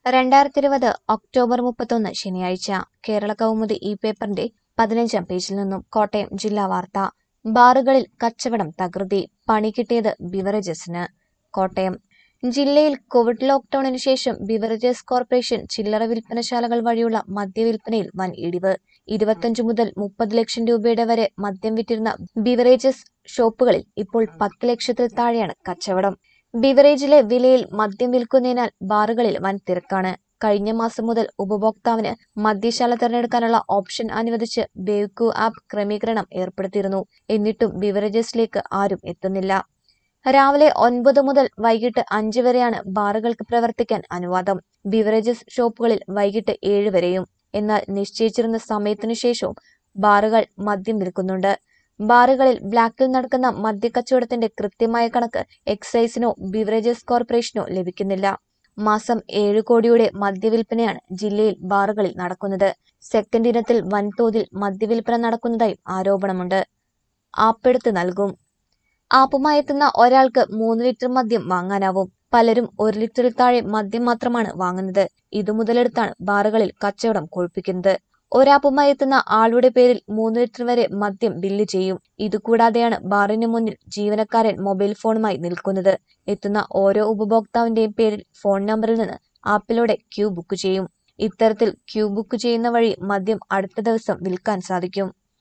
രണ്ടായിരത്തി ഇരുപത് ഒക്ടോബർ മുപ്പത്തൊന്ന് ശനിയാഴ്ച കേരള കൗമുദി ഈ പേപ്പറിന്റെ പതിനഞ്ചാം പേജിൽ നിന്നും കോട്ടയം ജില്ലാ വാർത്ത ബാറുകളിൽ കച്ചവടം തകൃതി പണി കിട്ടിയത് ബിവറേജസിന് കോട്ടയം ജില്ലയിൽ കോവിഡ് ലോക്ഡൌണിന് ശേഷം ബിവറേജസ് കോർപ്പറേഷൻ ചില്ലറ വിൽപ്പനശാലകൾ വഴിയുള്ള മദ്യവിൽപ്പനയിൽ വൻ ഇടിവ് ഇരുപത്തഞ്ചു മുതൽ മുപ്പത് ലക്ഷം രൂപയുടെ വരെ മദ്യം വിറ്റിരുന്ന ബിവറേജസ് ഷോപ്പുകളിൽ ഇപ്പോൾ പത്ത് ലക്ഷത്തിൽ താഴെയാണ് കച്ചവടം ബിവറേജിലെ വിലയിൽ മദ്യം വിൽക്കുന്നതിനാൽ ബാറുകളിൽ വൻ തിരക്കാണ് കഴിഞ്ഞ മാസം മുതൽ ഉപഭോക്താവിന് മദ്യശാല തിരഞ്ഞെടുക്കാനുള്ള ഓപ്ഷൻ അനുവദിച്ച് ബേവ്കു ആപ്പ് ക്രമീകരണം ഏർപ്പെടുത്തിയിരുന്നു എന്നിട്ടും ബിവറേജസിലേക്ക് ആരും എത്തുന്നില്ല രാവിലെ ഒൻപത് മുതൽ വൈകിട്ട് അഞ്ച് വരെയാണ് ബാറുകൾക്ക് പ്രവർത്തിക്കാൻ അനുവാദം ബിവറേജസ് ഷോപ്പുകളിൽ വൈകിട്ട് ഏഴ് വരെയും എന്നാൽ നിശ്ചയിച്ചിരുന്ന സമയത്തിനു ശേഷവും ബാറുകൾ മദ്യം വിൽക്കുന്നുണ്ട് ബാറുകളിൽ ബ്ലാക്കിൽ നടക്കുന്ന മദ്യക്കച്ചവടത്തിന്റെ കൃത്യമായ കണക്ക് എക്സൈസിനോ ബിവറേജസ് കോർപ്പറേഷനോ ലഭിക്കുന്നില്ല മാസം ഏഴ് കോടിയുടെ മദ്യവിൽപ്പനയാണ് ജില്ലയിൽ ബാറുകളിൽ നടക്കുന്നത് സെക്കൻഡ് ഇനത്തിൽ വൻതോതിൽ മദ്യവിൽപ്പന നടക്കുന്നതായും ആരോപണമുണ്ട് ആപ്പെടുത്ത് നൽകും ആപ്പുമായി എത്തുന്ന ഒരാൾക്ക് മൂന്ന് ലിറ്റർ മദ്യം വാങ്ങാനാവും പലരും ഒരു ലിറ്ററിൽ താഴെ മദ്യം മാത്രമാണ് വാങ്ങുന്നത് ഇതു മുതലെടുത്താണ് ബാറുകളിൽ കച്ചവടം കൊഴുപ്പിക്കുന്നത് ഒരാപ്പുമായി എത്തുന്ന ആളുടെ പേരിൽ മൂന്ന് ലിറ്റർ വരെ മദ്യം ബില്ല് ചെയ്യും ഇതുകൂടാതെയാണ് ബാറിന് മുന്നിൽ ജീവനക്കാരൻ മൊബൈൽ ഫോണുമായി നിൽക്കുന്നത് എത്തുന്ന ഓരോ ഉപഭോക്താവിന്റെയും പേരിൽ ഫോൺ നമ്പറിൽ നിന്ന് ആപ്പിലൂടെ ക്യൂ ബുക്ക് ചെയ്യും ഇത്തരത്തിൽ ക്യൂ ബുക്ക് ചെയ്യുന്ന വഴി മദ്യം അടുത്ത ദിവസം വിൽക്കാൻ സാധിക്കും